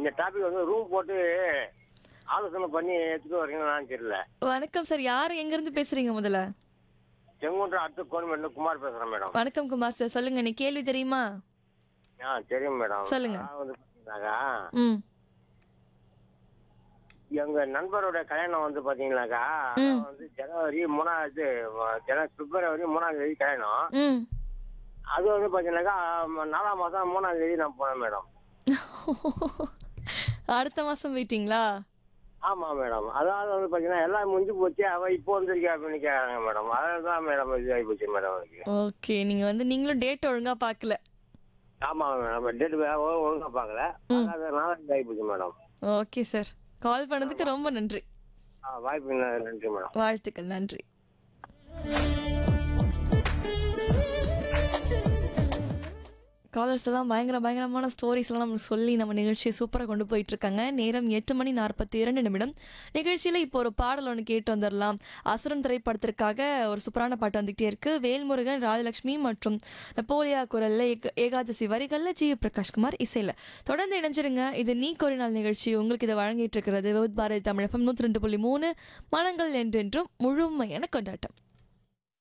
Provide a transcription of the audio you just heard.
இந்த டாபிக் வந்து ரூம் போட்டு ஆலோசனை பண்ணி எடுத்துட்டு வரீங்களான்னு தெரியல வணக்கம் சார் யார் எங்க இருந்து பேசுறீங்க முதல்ல செங்குன்றம் அடுத்த கோணிமெண்ட் குமார் பேசுறேன் மேடம் வணக்கம் குமார் சார் சொல்லுங்க நீ கேள்வி தெரியுமா ஆ தெரியும் மேடம் சொல்லுங்க. நான் வந்து பாத்தீங்கன்னாக்கா ம் எங்க நண்பரோட கல்யாணம் வந்து பாத்தீங்கன்னாக்கா அதான் வந்து ஜனவரி மூணாவது ஜன பிப்ரவரி மூணாம் தேதி கல்யாணம் ம் அது வந்து பாத்தீங்கன்னாக்கா ம- நாலாம் மாசம் மூணாம் தேதி நான் போனேன் மேடம் அடுத்த மாசம் போயிட்டீங்களா ஆமா மேடம் அதாவது வந்து பாத்தீங்கன்னா எல்லாம் முடிஞ்சு போச்சு அவ இப்போ வந்திருக்கா அப்படின்னு கேக்குறாங்க மேடம் அதான் மேடம் இது ஆகி போச்சு மேடம் எனக்கு ஓகே நீங்க வந்து நீங்களும் டேட் ஒழுங்கா பார்க்கல ஆமா மேடம் டேட் ஒழுங்கா பாக்கல அதனால இது ஆகி போச்சு மேடம் ஓகே சார் கால் பண்ணதுக்கு ரொம்ப நன்றி ஆ, வாய்ப்பு நன்றி மேடம் வாழ்த்துக்கள் நன்றி காலர்ஸ் எல்லாம் பயங்கர பயங்கரமான ஸ்டோரிஸ் எல்லாம் நமக்கு சொல்லி நம்ம நிகழ்ச்சியை சூப்பராக கொண்டு போயிட்டு இருக்காங்க நேரம் எட்டு மணி நாற்பத்தி இரண்டு நிமிடம் நிகழ்ச்சியில் இப்போ ஒரு பாடல் ஒன்று கேட்டு வந்துடலாம் அசுரன் திரைப்படத்திற்காக ஒரு சூப்பரான பாட்டு வந்துகிட்டே இருக்கு வேல்முருகன் ராஜலட்சுமி மற்றும் நப்போலியா குரல்ல ஏக- ஏகாதசி வரிகளில் ஜி பிரகாஷ்குமார் இசையில் தொடர்ந்து இணைஞ்சிருங்க இது நீ கோரினால் நிகழ்ச்சி உங்களுக்கு இதை வழங்கிட்டு இருக்கிறது விவுத் பாரதி தமிழகம் நூற்றி ரெண்டு புள்ளி மூணு மனங்கள் என்றென்றும் முழுமையான கொண்டாட்டம்